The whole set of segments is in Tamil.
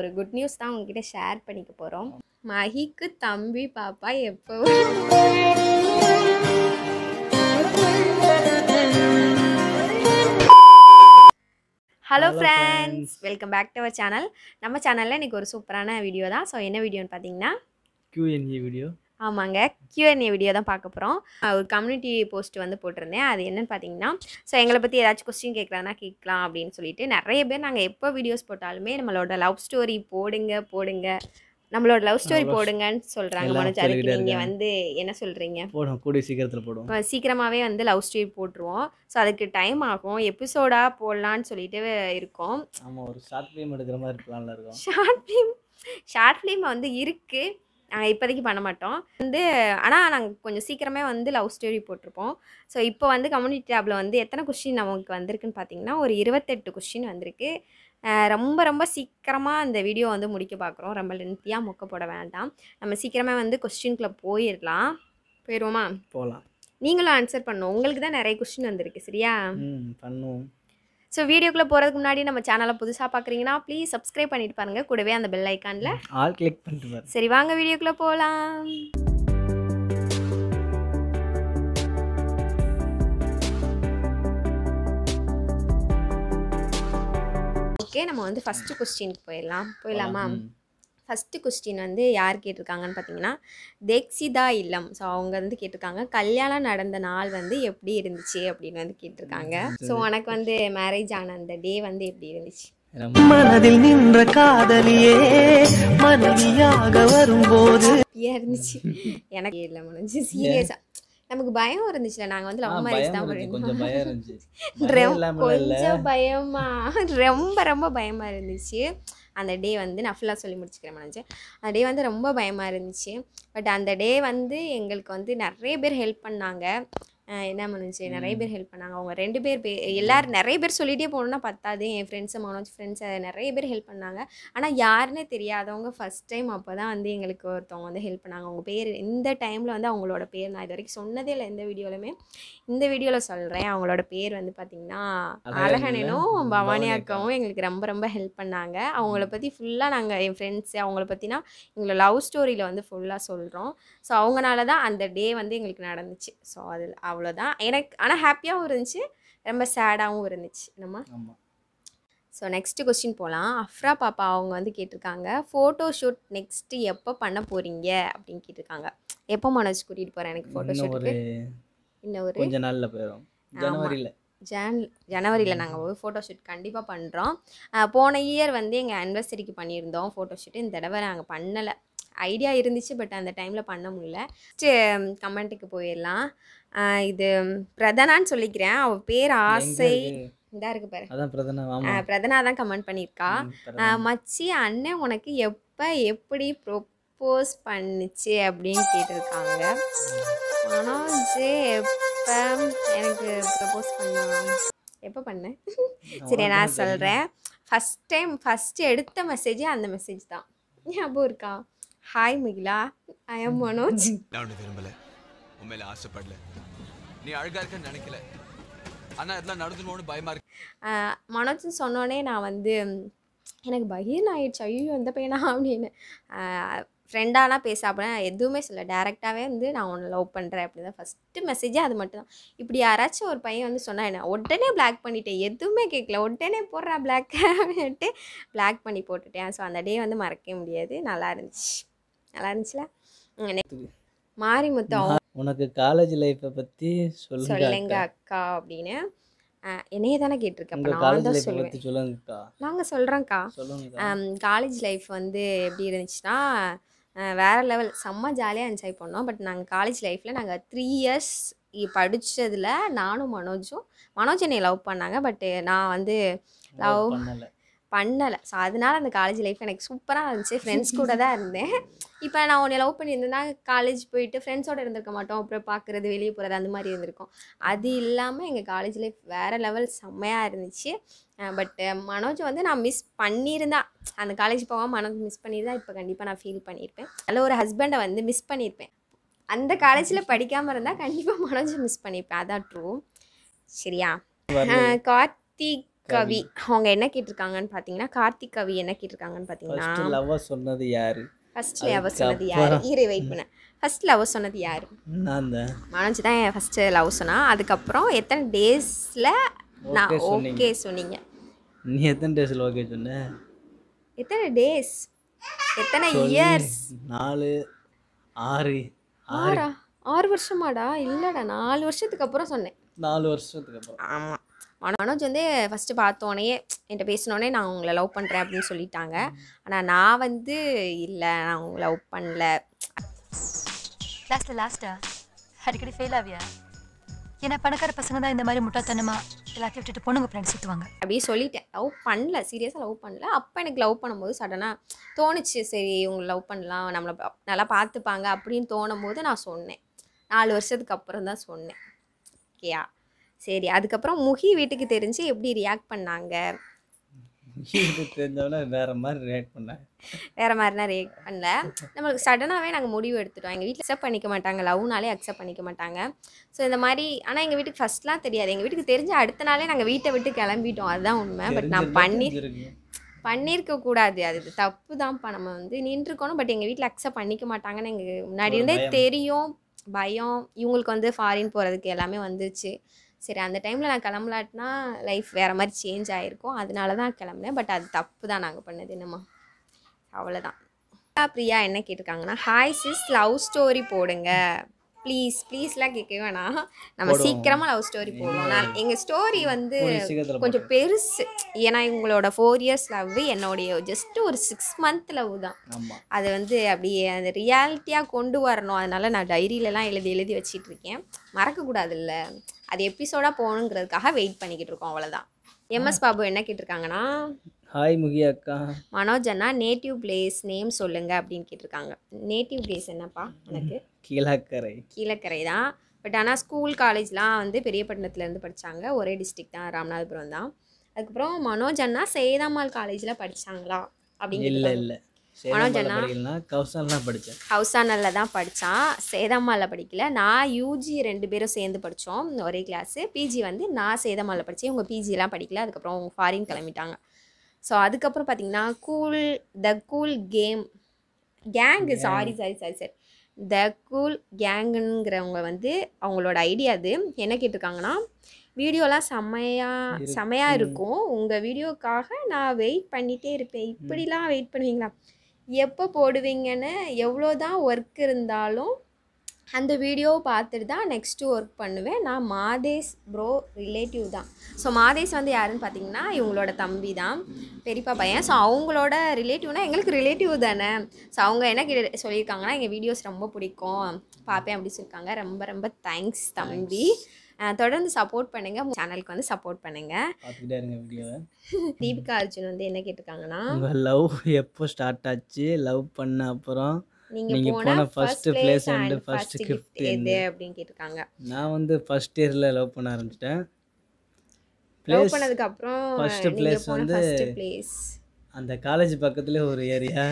ஒரு குட் நியூஸ் தான் உங்ககிட்ட ஷேர் பண்ணிக்க போகிறோம் மஹிக்கு தம்பி பாப்பா எப்போ hello Hello friends friends. Welcome back to our channel நம்ம சேனலில் இன்றைக்கி ஒரு சூப்பரான வீடியோ தான் ஸோ என்ன வீடியோன்னு பார்த்தீங்கன்னா QNE வீடியோ ஆமாங்க Q&A வீடியோ தான் பார்க்க போகிறோம் ஒரு கம்யூனிட்டி போஸ்ட் வந்து போட்டிருந்தேன் அது என்னன்னு பார்த்தீங்கன்னா ஸோ எங்களை பற்றி ஏதாச்சும் கொஸ்டின் கேட்குறாங்கன்னா கேட்கலாம் அப்படின்னு சொல்லிட்டு நிறைய பேர் நாங்கள் எப்போ வீடியோஸ் போட்டாலுமே நம்மளோட லவ் ஸ்டோரி போடுங்க போடுங்க நம்மளோட லவ் ஸ்டோரி love போடுங்கன்னு சொல்கிறாங்க எல்லாம் மனோஜ் அதுக்கு சொல்லிக்கிட்டே நீங்கள் இருக்காங்க. வந்து என்ன சொல்கிறீங்க போடுவோம் கூடிய சீக்கிரத்தில் போடுவோம் இப்போ சீக்கிரமாகவே வந்து லவ் ஸ்டோரி போட்டுருவோம் ஸோ அதுக்கு டைம் ஆகும் எபிசோடாக போடலான்னு சொல்லிட்டு இருக்கோம் ஆமாம் ஒரு ஷார்ட் ஃபிலிம் எடுக்கிற மாதிரி பிளானில் இருக்கோம் ஷார்ட் ஃபிலிம் ஷார்ட் ஃபிலிம் வந்து இருக்குது நாங்கள் இப்போதைக்கு பண்ண மாட்டோம் வந்து ஆனால் நாங்கள் கொஞ்சம் சீக்கிரமே வந்து லவ் ஸ்டோரி போட்டிருப்போம் ஸோ இப்போ வந்து கம்யூனிட்டி டேப்பில் வந்து எத்தனை கொஸ்டின் நமக்கு வந்திருக்குன்னு பார்த்தீங்கன்னா ஒரு இருபத்தெட்டு கொஸ்டின் வந்திருக்கு அஹ் ரொம்ப ரொம்ப சீக்கிரமாக அந்த வீடியோ வந்து முடிக்க பார்க்குறோம் ரொம்ப லென்த்தியாக மொக்க போட வேண்டாம் நம்ம சீக்கிரமே வந்து கொஸ்டின்குள்ளே போயிடலாம் போயிடுவோமா போகலாம் நீங்களும் ஆன்சர் பண்ணும் உங்களுக்கு தான் நிறைய கொஸ்டின் வந்திருக்கு சரியா ம் பண்ணுவோம் ஸோ வீடியோக்குள்ளே போகிறதுக்கு முன்னாடி நம்ம சேனலை புதுசாக பார்க்குறீங்கன்னா ப்ளீஸ் சப்ஸ்கிரைப் பண்ணிட்டு பாருங்கள் கூடவே அந்த பெல் ஐக்கானில் ஆல் கிளிக் பண்ணிட்டு பாரு சரி வாங்க வீடியோக்குள்ளே போகலாம் ஓகே நம்ம வந்து ஃபஸ்ட்டு கொஸ்டினுக்கு போயிடலாம் போயிடலாமா ம். ஃபஸ்ட்டு கொஸ்டின் வந்து யார் கேட்டிருக்காங்கன்னு பார்த்தீங்கன்னா தேக்ஸிதா இல்லம் ஸோ அவங்க வந்து கேட்டிருக்காங்க கல்யாணம் நடந்த நாள் வந்து எப்படி இருந்துச்சு அப்படின்னு வந்து கேட்டிருக்காங்க ஸோ உனக்கு வந்து மேரேஜ் ஆன அந்த டே வந்து எப்படி இருந்துச்சு ரொம்ப மனதில் நின்ற காதலியே மனைவியாக வரும்போது ஹாப்பியாக இருந்துச்சு எனக்கு இல்லை முடிஞ்சு சீரியஸாக நமக்கு பயம் இருந்துச்சுல நாங்கள் வந்து ஆ, லவ் மேரேஜ் பயம் தான் இருந்துச்சு கொஞ்சம் பண்ணிருந்தோம் பயம் இருந்துச்சு பயம் ரொம்ப- இல்லாமலாம் இல்லை கொஞ்சம் பயமா ரொம்ப ரொம்ப பயமா இருந்துச்சு அந்த டே வந்து நான் ஃபுல்லாக சொல்லி முடிச்சுக்கிறேன் நினச்சேன் அந்த டே வந்து ரொம்ப பயமாக இருந்துச்சு பட் அந்த டே வந்து எங்களுக்கு வந்து நிறைய பேர் ஹெல்ப் பண்ணாங்க அஹ் என்ன பண்ணுச்சு நிறைய பேர் ஹெல்ப் பண்ணாங்க அவங்க ரெண்டு பேர் பே எல்லாரும் நிறைய பேர் சொல்லிகிட்டே போகணுன்னா பத்தாது என் ஃப்ரெண்ட்ஸு மனோஜ் ஃப்ரெண்ட்ஸ் நிறைய பேர் ஹெல்ப் பண்ணாங்க ஆனால் யாருன்னே தெரியாதவங்க ஃபஸ்ட் டைம் அப்போ தான் வந்து எங்களுக்கு ஒருத்தவங்க வந்து ஹெல்ப் பண்ணாங்க அவங்க பேர் இந்த டைமில் வந்து அவங்களோட பேர் நான் இது வரைக்கும் சொன்னதே இல்லை எந்த வீடியோலையுமே இந்த வீடியோவில் சொல்கிறேன் அவங்களோட பேர் வந்து பார்த்திங்கன்னா அழகனில அழகனும் பவானி பவானி அக்காவும் எங்களுக்கு ரொம்ப ரொம்ப ஹெல்ப் பண்ணாங்க அவங்கள பற்றி ஃபுல்லாக நாங்கள் என் ஃப்ரெண்ட்ஸு அவங்கள பற்றினா எங்களை லவ் ஸ்டோரியில் வந்து ஃபுல்லாக சொல்கிறோம் ஸோ அவங்கனால தான் அந்த டே வந்து எங்களுக்கு நடந்துச்சு ஸோ அதில் அவ்வளோதான் எனக்கு ஆனால் ஹாப்பியாகவும் இருந்துச்சு ரொம்ப சேடாகவும் இருந்துச்சு நம்ம ஆமாம் ஸோ நெக்ஸ்ட்டு கொஸ்டின் போகலாம் அஃப்ரா பாப்பா அவங்க வந்து கேட்டிருக்காங்க ஃபோட்டோ ஷூட் நெக்ஸ்ட்டு எப்போ பண்ண போகிறீங்க அப்படின்னு கேட்டிருக்காங்க எப்போ மனோஜ் கூட்டிகிட்டு போகிறேன் எனக்கு ஃபோட்டோ இன்னும் ஒரு ஷூட்டுக்கு இன்னும் ஒரு கொஞ்ச நாளில் போயிடும் ஜனவரியில் ஜான் ஜனவரியில் நாங்கள் ஒரு ஃபோட்டோ ஷூட் கண்டிப்பாக பண்ணுறோம் போன இயர் வந்து எங்கள் அனிவர்சரிக்கு பண்ணியிருந்தோம் ஃபோட்டோ ஷூட் இந்த தடவை நாங்கள் பண்ணலை ஐடியா இருந்துச்சு பட் அந்த டைமில் பண்ண முடியல கமெண்ட்டுக்கு போயிடலாம் அஹ் இது பிரதனான்னு சொல்லிக்கிறேன் அவள் பேர் ஆசை இதா இருக்கு பாரு அதான் பிரதனா ஆமாம் அஹ் பிரதனா தான் கமெண்ட் பண்ணியிருக்கா அஹ் மச்சி அண்ணன் உனக்கு எப்போ எப்படி ப்ரொப்போஸ் பண்ணுச்சு அப்படின்னு கேட்டிருக்காங்க மனோஜ் எப்போ எனக்கு ப்ரப்போஸ் பண்ணான் எப்போ பண்ணேன் சரி நான் சொல்கிறேன் ஃபஸ்ட் டைம் ஃபஸ்ட்டு எடுத்த மெசேஜே அந்த மெசேஜ் தான் ஞாபகம் இருக்கா hi Mikila I am Manoj நான் உன்னை விரும்பல உன் மேல ஆசைப்படல நீ அழகா இருக்கன்னு நினைக்கல ஆனா இதெல்லாம் நடந்துருமோன்னு பயமா இருக்கு ஆஹ் மனோஜ்னு சொன்னோடனே நான் வந்து ம், எனக்கு பகீர்னு ஆயிடுச்சு ஐயோ எந்த பையனா அப்படின்னு ஃப்ரெண்டாலாம் பேச அப்படின்னா எதுவுமே சொல்ல டேரெக்டாகவே வந்து நான் உன்னை லவ் பண்ணுறேன் அப்படி தான் ஃபஸ்ட்டு மெசேஜே அது மட்டும் தான் இப்படி யாராச்சும் ஒரு பையன் வந்து சொன்னா என்ன உடனே பிளாக் பண்ணிட்டேன் எதுவுமே கேட்கல உடனே போடுறா பிளாக் அப்படின்ட்டு பிளாக் பண்ணி போட்டுட்டேன் ஸோ அந்த டே வந்து மறக்கவே முடியாது நல்லா இருந்துச்சு நல்லா இருந்துச்சுல ம், next. மாரிமுத்து அவங்க உனக்கு காலேஜ் லைஃப்பை பற்றி சொல்லுங்க சொல்லுங்க அக்கா. அக்கா அப்படின்னு ஆஹ் என்னைய தானே கேட்டிருக்கேன் உங்க அப்போ நான் காலேஜ் தான் லைஃப்பை சொல்லுவேன் பற்றி சொல்லுங்கக்கா நாங்கள் சொல்கிறோங்க்கா சொல்லுங்கக்கா காலேஜ் லைஃப் வந்து எப்படி இருந்துச்சுன்னா அஹ் வேற லெவல் செம்ம ஜாலியாக என்ஜாய் பண்ணோம் பட் நாங்கள் காலேஜ் லைஃப்பில் நாங்கள் த்ரீ இயர்ஸ் படித்ததில் நானும் மனோஜும் மனோஜ் என்னை லவ் பண்ணாங்க பட் நான் வந்து love பண்ணலை பண்ணலை ஸோ அதனால அந்த காலேஜ் லைஃப் எனக்கு சூப்பராக இருந்துச்சு ஃப்ரெண்ட்ஸ் கூட தான் இருந்தேன் இப்போ நான் உன்னை லவ் பண்ணியிருந்தேன்னா காலேஜ் போயிட்டு ஃப்ரெண்ட்ஸோட இருந்திருக்க மாட்டோம் அப்புறம் பார்க்குறது வெளியே போகிறது அந்த மாதிரி இருந்திருக்கும் அது இல்லாமல் எங்கள் காலேஜ் லைஃப் வேறு லெவல் செம்மையாக இருந்துச்சு பட் மனோஜ் வந்து நான் மிஸ் பண்ணியிருந்தா அந்த காலேஜ் போகாமல் மனோஜ் மிஸ் பண்ணியிருந்தா இப்போ கண்டிப்பாக நான் ஃபீல் பண்ணியிருப்பேன் அதில் ஒரு ஹஸ்பண்டை வந்து மிஸ் பண்ணியிருப்பேன் அந்த காலேஜில் படிக்காமல் இருந்தால் கண்டிப்பாக மனோஜை மிஸ் பண்ணியிருப்பேன் அதான் ட்ரூ சரியா வரல. ஆஹ் கார்த்திக் கவி அவங்க என்ன கேட்டிருக்காங்கன்னு பார்த்தீங்கன்னா கார்த்திக் கவி என்ன கேட்டிருக்காங்கன்னு ஃபர்ஸ்ட் பார்த்தீங்கன்னா லவ்வை சொன்னது யாரு ஃபர்ஸ்ட் லவ் சொன்னது யாரு இரு வெயிட் பண்ண ஃபர்ஸ்ட் லவ் சொன்னது யாரு நான் தான் மனோஜ் தான் என் ஃபஸ்ட்டு லவ் சொன்னா அதுக்கப்புறம் எத்தனை டேஸில் நான் Okay சொன்னீங்க. ஓகே சொன்னீங்க நீ எத்தனை டேஸில் ஓகே சொன்ன எத்தனை டேஸ் எத்தனை இயர்ஸ் நாலு ஆறு ஆறு ஆறா ஆறு வருஷமாடா இல்லைடா நாலு வருஷத்துக்கு அப்புறம் சொன்னேன் நாலு வருஷத்துக்கு அப்புறம் ஆமாம் மனோஜ் வந்து ஃபஸ்ட்டு பார்த்தோன்னே என்கிட்ட பேசினோடனே நான் உங்களை லவ் பண்ணுறேன் அப்படின்னு சொல்லிட்டாங்க ஆனால் நான் வந்து இல்லை நான் உங்களை லவ் பண்ணல லாஸ்ட்ல லாஸ்டா அடிக்கடி ஃபெயில் ஆவியா ஏன்னா பணக்கார பசங்க தான் இந்த மாதிரி முட்டாத்தனமா எல்லாத்தையும் விட்டுட்டு பொண்ணுங்க ஃப்ரெண்ட்ஸ் சுற்றுவாங்க அப்படியே சொல்லிட்டேன் லவ் பண்ணல சீரியஸாக லவ் பண்ணல அப்போ எனக்கு லவ் பண்ணும்போது சடனாக தோணுச்சு சரி இவங்க லவ் பண்ணலாம் நம்மளை பா- நல்லா பார்த்துப்பாங்க அப்படின்னு தோணும் போது நான் சொன்னேன் நாலு வருஷத்துக்கு அப்புறம் தான் சொன்னேன் ஓகேயா சரி அதுக்கப்புறம் முகி வீட்டுக்கு தெரிஞ்சு எப்படி ரியாக்ட் பண்ணாங்க இது தெரிஞ்சவொடனே வேற மாதிரி ரியாக்ட் பண்ணேன் வேற மாதிரிலாம் ரியாக்ட் பண்ணல நம்மளுக்கு சடனாகவே நாங்கள் முடிவு எடுத்துட்டோம் எங்கள் வீட்டில் அக்செப்ட் பண்ணிக்க மாட்டாங்க லவ்னாலே அக்செப்ட் பண்ணிக்க மாட்டாங்க ஸோ இந்த மாதிரி ஆனால் எங்கள் வீட்டுக்கு ஃபர்ஸ்ட்லாம் தெரியாது எங்கள் வீட்டுக்கு தெரிஞ்ச அடுத்த நாளே நாங்கள் வீட்டை விட்டு கிளம்பிட்டோம் அதுதான் உண்மை பட் நான் தெரிஞ்சிருந்தா பண்ணி தெரிஞ்சிருக்கும். பண்ணியிருக்க கூடாது அது தப்பு தான்ப்பா நம்ம வந்து நின்றுக்கணும் பட் எங்கள் வீட்டில் அக்செப்ட் பண்ணிக்க மாட்டாங்கன்னு எங்களுக்கு முன்னாடி ஒரு இருந்தே பயம். தெரியும் பயம் இவங்களுக்கு வந்து ஃபாரின் போகிறதுக்கு எல்லாமே வந்துச்சு சரி அந்த டைமில் நான் கிளம்பலாட்டினா லைஃப் வேறு மாதிரி சேஞ்ச் ஆகிருக்கும் அதனால தான் கிளம்புனேன் பட் அது தப்பு தான் நாங்கள் பண்ணது என்னம்மா அவ்வளோதான் பிரியா என்ன கேட்டிருக்காங்கன்னா ஹாய் சிஸ் லவ் ஸ்டோரி போடுங்க ப்ளீஸ் ப்ளீஸ்லாம் கேட்க வேணாம் நம்ம போடுவோம். சீக்கிரமாக லவ் ஸ்டோரி போடுவோம் நான் எங்கள் ஸ்டோரி வந்து கூடிய சீக்கிரத்துல கொஞ்சம் பெருசு ஏன்னா இவங்களோட ஃபோர் இயர்ஸ் லவ் என்னுடைய ஜஸ்ட் ஒரு சிக்ஸ் மந்த் லவ் தான் ஆமா அது வந்து அப்படியே அந்த ரியாலிட்டியாக கொண்டு வரணும் அதனால நான் டைரியிலலாம் எழுதி எழுதி வச்சிட்டு இருக்கேன் மறக்கக்கூடாதுல்ல அது எபிசோடாக போகணுங்கிறதுக்காக வெயிட் பண்ணிக்கிட்டு இருக்கோம் அவ்வளோதான் எம்எஸ் பாபு என்ன கேட்டிருக்காங்கன்னா ஹாய் முகி அக்கா மனோஜ் அண்ணா நேட்டிவ் பிளேஸ் நேம் சொல்லுங்க அப்படின்னு கேட்டிருக்காங்க நேட்டிவ் பிளேஸ் என்னப்பா உனக்கு கீழக்கரை கீழக்கரை தான் பட் ஆனால் ஸ்கூல் காலேஜ்லாம் வந்து பெரியப்பட்டினத்துலேருந்து படித்தாங்க ஒரே டிஸ்ட்ரிக்ட் தான் ராமநாதபுரம் தான் அதுக்கப்புறம் மனோஜ் அண்ணா சேதாம்மாள் காலேஜில் படித்தாங்களா அப்படின்னு இல்ல கேட்டிருக்காங்க. இல்ல மனோஜ் சேதம்பால அண்ணா? படிக்கலாம் கௌசல்லாம் படித்தேன் ஹவுசானலில் தான் படித்தான் சேதாம்மாவில் படிக்கல நான் யூஜி ரெண்டு பேரும் சேர்ந்து படித்தோம் ஒரே கிளாஸு பிஜி வந்து நான் சேதாம்மாவில் படித்தேன் இவங்க பிஜிலாம் படிக்கல அதுக்கப்புறம் அவங்க ஃபாரின் கிளம்பிட்டாங்க ஸோ அதுக்கப்புறம் பார்த்தீங்கன்னா cool the cool game gang sorry sorry sorry sorry the cool கேங்குங்கிறவங்க வந்து அவங்களோட ஐடியா அது என்ன கேட்டிருக்காங்கன்னா வீடியோலாம் செம்மையாக செம்மையாக இருக்கும் உங்கள் வீடியோக்காக நான் வெயிட் பண்ணிகிட்டே இருப்பேன் இப்படிலாம் வெயிட் பண்ணுவீங்களா எப்போ போடுவீங்கன்னு எவ்வளோ தான் ஒர்க் இருந்தாலும் அந்த வீடியோ பார்த்துட்டு தான் நெக்ஸ்ட்டு ஒர்க் பண்ணுவேன் நான் மாதேஷ் ப்ரோ ரிலேட்டிவ் தான் ஸோ மாதேஷ் வந்து யாருன்னு பார்த்தீங்கன்னா இவங்களோட தம்பி தான் பெரியப்பா பையன் ஸோ அவங்களோட ரிலேட்டிவ்னா எங்களுக்கு ரிலேட்டிவ் தானே ஸோ அவங்க என்ன கே சொல்லியிருக்காங்கன்னா எங்கள் வீடியோஸ் ரொம்ப பிடிக்கும் பார்ப்பேன் அப்படி சொல்லியிருக்காங்க ரொம்ப ரொம்ப தேங்க்ஸ் தம்பி அஹ் தொடர்ந்து சப்போர்ட் பண்ணுங்கள் சேனலுக்கு வந்து சப்போர்ட் பண்ணுங்கள் பார்த்துக்கிட்டே இருங்க வீடியோவை தீபிகா அர்ஜுன் வந்து என்ன கேட்டிருக்காங்கன்னா உங்க லவ் எப்போ ஸ்டார்ட் ஆச்சு லவ் பண்ண அப்புறம் நீங்க நீங்க போன போன first first place place and and first first gift gift எது என்ன? அப்படின்னு கேட்டிருக்காங்க நான் வந்து ஃபர்ஸ்ட் இயர்ல லவ் பண்ண ஆரம்பிச்சிட்டேன் லவ் பிளேஸ் பண்ணதுக்கு அப்புறம் first நீங்க place போன வந்து- ஃபர்ஸ்ட் பிளேஸ் அந்த காலேஜ் பக்கத்துல ஒரு ஏரியா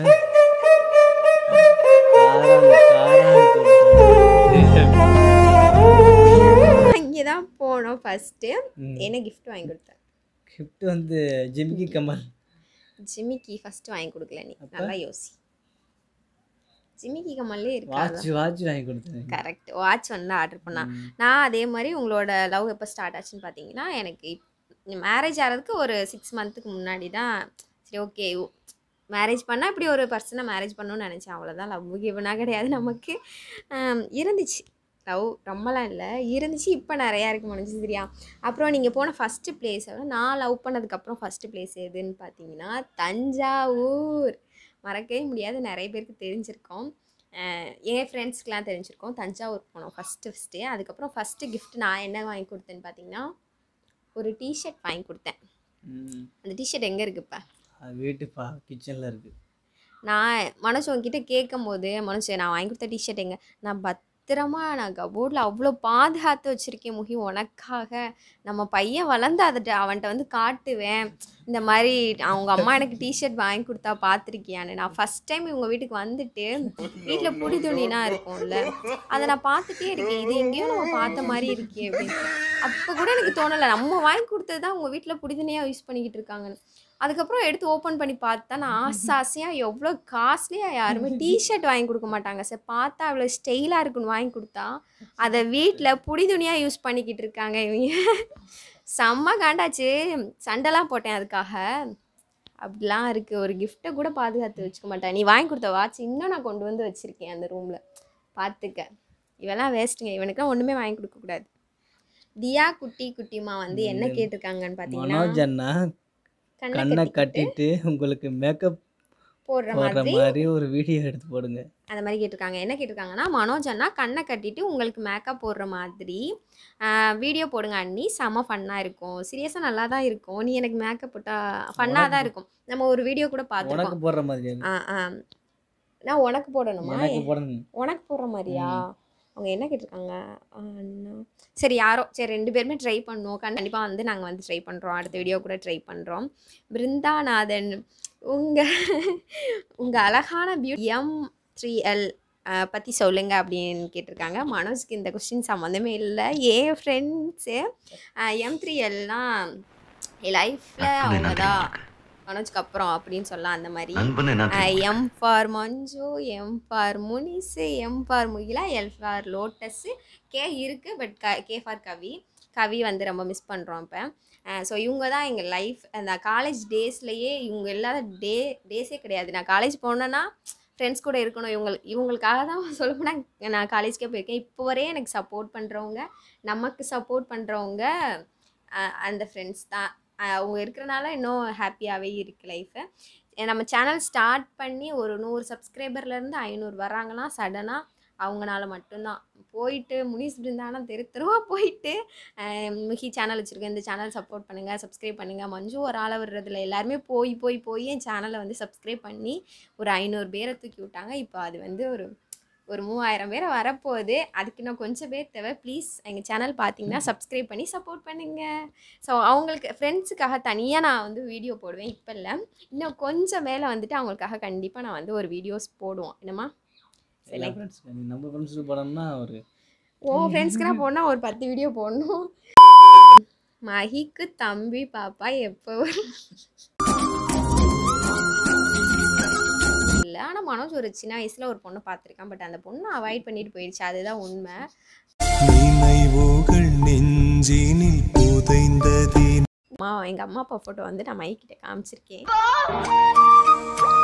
அங்கே தான் போனோம் ஃபர்ஸ்ட் ம். என்ன gift வாங்கி கொடுத்தேன் கிஃப்ட் வந்து ஜிமிக்கி கமல் ஜிமிக்கி ஃபர்ஸ்ட் வாங்கி கொடுக்கல நீ நல்லா யோசி ஜிமிக்கி கமல்லே இருக்காது வாட்ச் வாட்ச் வாங்கி கொடுத்தேன் கரெக்ட் வாட்ச் வந்து ஆர்டர் பண்ணா நான் அதே மாதிரி உங்களோட லவ் எப்போ ஸ்டார்ட் ஆச்சுன்னு பார்த்தீங்கன்னா எனக்கு மேரேஜ் ஆகிறதுக்கு ஒரு சிக்ஸ் மந்த்துக்கு முன்னாடி தான் சரி ஓகே மேரேஜ் பண்ணால் இப்படி ஒரு பர்சனை மேரேஜ் பண்ணணும்னு நினச்சேன் அவ்வளோதான் லவ் கிவனாக கிடையாது நமக்கு ஆம், இருந்துச்சு லவ் ரொம்பலாம் இல்லை இருந்துச்சு இப்போ நிறையா இருக்கு முடிஞ்சு சரியா அப்புறம் நீங்கள் போன ஃபஸ்ட்டு பிளேஸ் நான் லவ் பண்ணதுக்கப்புறம் ஃபஸ்ட்டு பிளேஸ் எதுன்னு பார்த்தீங்கன்னா தஞ்சாவூர் மறக்கவே முடியாது நிறைய பேருக்கு தெரிஞ்சிருக்கோம் அஹ் என் ஃப்ரெண்ட்ஸ்க்கெலாம் தெரிஞ்சிருக்கோம் தஞ்சாவூர் போனோம் ஃபஸ்ட்டு ஃபஸ்ட்டு அதுக்கப்புறம் ஃபஸ்ட்டு gift நான் என்ன வாங்கி கொடுத்தேன்னு பார்த்தீங்கன்னா ஒரு டிஷர்ட் வாங்கி கொடுத்தேன் ம். அந்த டிஷர்ட் எங்கே இருக்கு இப்போ அது வீட்டு பா கிச்சன்ல இருக்கு நான் மனசு உங்ககிட்ட கேட்கும் போது மனசு நான் வாங்கி கொடுத்த டிஷர்ட் எங்க நான் பத் பத்திரமா நான் கபோர்டில் அவ்வளோ பாதுகாத்து வச்சுருக்கேன் முகி உனக்காக நம்ம பையன் வளர்ந்து அதை அவன்கிட்ட வந்து காட்டுவேன் இந்த மாதிரி அவங்க அம்மா எனக்கு டிஷர்ட் வாங்கி கொடுத்தா பார்த்துருக்கியான்னு நான் ஃபஸ்ட் டைம் இவங்க வீட்டுக்கு வந்துட்டு வீட்டில் புடி துணினா இருக்கும்ல அதை நான் பார்த்துட்டே இருக்கேன் இது எங்கேயோ நம்ம பார்த்த மாதிரி இருக்கே அப்படின்னு அப்போ கூட எனக்கு தோணலை நம்ம வாங்கி கொடுத்தது தான் உங்கள் வீட்டில் புடி துணியாக யூஸ் பண்ணிக்கிட்டு இருக்காங்கன்னு அதுக்கப்புறம் எடுத்து ஓப்பன் பண்ணி பார்த்தா நான் ஆசை ஆசையாக எவ்வளோ காஸ்ட்லியாக யாருமே டிஷர்ட் வாங்கி கொடுக்க மாட்டாங்க சார் பார்த்தா அவ்வளோ ஸ்டைலாக இருக்குன்னு வாங்கி கொடுத்தா அதை வீட்டில் புடி துணியாக யூஸ் பண்ணிக்கிட்டு இருக்காங்க இவங்க செம்ம காண்டாச்சு சண்டைலாம் போட்டேன் அதுக்காக அப்படிலாம் இருக்குது ஒரு கிஃப்ட்டை கூட பாதுகாத்து வச்சுக்க மாட்டேன் நீ வாங்கி கொடுத்த வாட்ச் இன்னும் நான் கொண்டு வந்து வச்சுருக்கேன் அந்த ரூமில் பார்த்துக்க இவெல்லாம் வேஸ்ட்டுங்க இவனுக்குலாம் ஒன்றுமே வாங்கி கொடுக்கக்கூடாது தியா குட்டி குட்டிமா வந்து என்ன கேட்டிருக்காங்கன்னு பார்த்தீங்கன்னா மனோஜ் அண்ணா கண்ணை கண்ணை கட்டிக்கிட்டு கட்டிட்டு உங்களுக்கு மேக்கப் போடுற போடுற மாதிரி மாதிரி ஒரு வீடியோ எடுத்து போடுங்க அந்த மாதிரி கேட்டிருக்காங்க என்ன கேட்டிருக்காங்கன்னா மனோஜ் அண்ணா கண்ணை கட்டிட்டு உங்களுக்கு மேக்கப் போடுற மாதிரி வீடியோ போடுங்க அண்ணி செம ஃபன்னாக இருக்கும் சீரியஸாக நல்லா தான் இருக்கும் நீ எனக்கு மேக்கப் போட்டால் ஃபன்னாக தான் இருக்கும் நம்ம ஒரு வீடியோ கூட உனக்கு பார்த்துருக்கோம் போடுற மாதிரி அது. ஆ ஆ நான் உனக்கு போடணுமா எனக்கு போடணும் உனக்கு போடுற மாதிரியா அவங்க என்ன கேட்டிருக்காங்க ஆ, அண்ணா சரி யாரோ சரி ரெண்டு பேருமே ட்ரை பண்ணுவோம் கண்டிப்பாக வந்து நாங்கள் வந்து ட்ரை பண்ணுறோம் அடுத்த வீடியோ கூட ட்ரை பண்ணுறோம் பிருந்தாநாதன் உங்கள் உங்கள் அழகான பியூட்டி எம் த்ரீ எல் பற்றி சொல்லுங்கள் அப்படின்னு கேட்டிருக்காங்க மனோஜ்க்கு இந்த கொஸ்டின் சம்மந்தமே இல்லை என் ஃப்ரெண்ட்ஸு எம் த்ரீ எல்லாம் என் லைஃப்பில் அவங்க தான் மனோஜ்க்கு அப்புறம் அப்படின்னு சொல்லலாம் அந்த மாதிரி M for Manju M for Munisu M for Mukhila L for lotus K இருக்குது பட் க கே ஃபார் கவி கவி வந்து ரொம்ப மிஸ் பண்ணுறோம் இப்போ ஸோ இவங்க தான் எங்கள் லைஃப் அந்த காலேஜ் டேஸ்லேயே இவங்க இல்லாத டே டேஸே கிடையாது நான் காலேஜ் போனேன்னா ஃப்ரெண்ட்ஸ் கூட இருக்கணும் இவங்க இவங்களுக்காக தான் சொல்லப்போனால் நான் காலேஜ்க்கே போயிருக்கேன் இப்போ வரையும் எனக்கு சப்போர்ட் பண்ணுறவங்க நமக்கு சப்போர்ட் பண்ணுறவங்க அந்த ஃப்ரெண்ட்ஸ் தான் அஹ் அவங்க இருக்கிறனால இன்னும் ஹாப்பியாகவே இருக்குது லைஃபு நம்ம சேனல் ஸ்டார்ட் பண்ணி ஒரு நூறு சப்ஸ்கிரைபர்லேருந்து ஐநூறு வராங்கன்னா சடனாக அவங்கனால மட்டும்தான் போயிட்டு முனிஸ் பிருந்தானம் தெரு தெருவாக போயிட்டு அஹ் மிகி சேனல் வச்சுருக்கேன் இந்த சேனல் சப்போர்ட் பண்ணுங்கள் சப்ஸ்கிரைப் பண்ணுங்கள் மஞ்சு ஒரு ஆளை வர்றதுல எல்லாருமே போய் போய் போய் என் சேனலை வந்து சப்ஸ்கிரைப் பண்ணி ஒரு ஐநூறு பேரை தூக்கி விட்டாங்க இப்போ அது வந்து ஒரு ஒரு மூவாயிரம் பேரை வரப்போகுது அதுக்கு இன்னும் கொஞ்சம் பேர் தேவை ப்ளீஸ் எங்கள் சேனல் பார்த்தீங்கன்னா சப்ஸ்கிரைப் பண்ணி சப்போர்ட் பண்ணுங்கள் ஸோ அவங்களுக்கு ஃப்ரெண்ட்ஸுக்காக தனியாக நான் வந்து வீடியோ போடுவேன் இப்போ இல்லை இன்னும் கொஞ்சம் மேலே வந்துட்டு அவங்களுக்காக கண்டிப்பாக நான் வந்து ஒரு வீடியோஸ் போடுவோம் என்னம்மா எல்லா ஃப்ரெண்ட்ஸ் நம்ம ஃப்ரெண்ட்ஸுக்கு போனோம்னா ஒரு உன் ஃப்ரெண்ட்ஸ்க்கு நான் போனால் ஒரு பத்து வீடியோ போடணும் மஹிக்கு தம்பி பாப்பா எப்போ இல்லை ஆனால் மனோஜ் ஒரு சின்ன வயசில் ஒரு பொண்ணை பார்த்துருக்கான் பட் அந்த பொண்ணை அவாய்ட் பண்ணிட்டு போயிடுச்சு அதுதான் உண்மை நினைவுகள் நெஞ்சினில் புதைந்ததே அம்மா எங்கள் அம்மா அப்பா ஃபோட்டோ வந்து நான் மைக்கிட்ட காமிச்சிருக்கேன்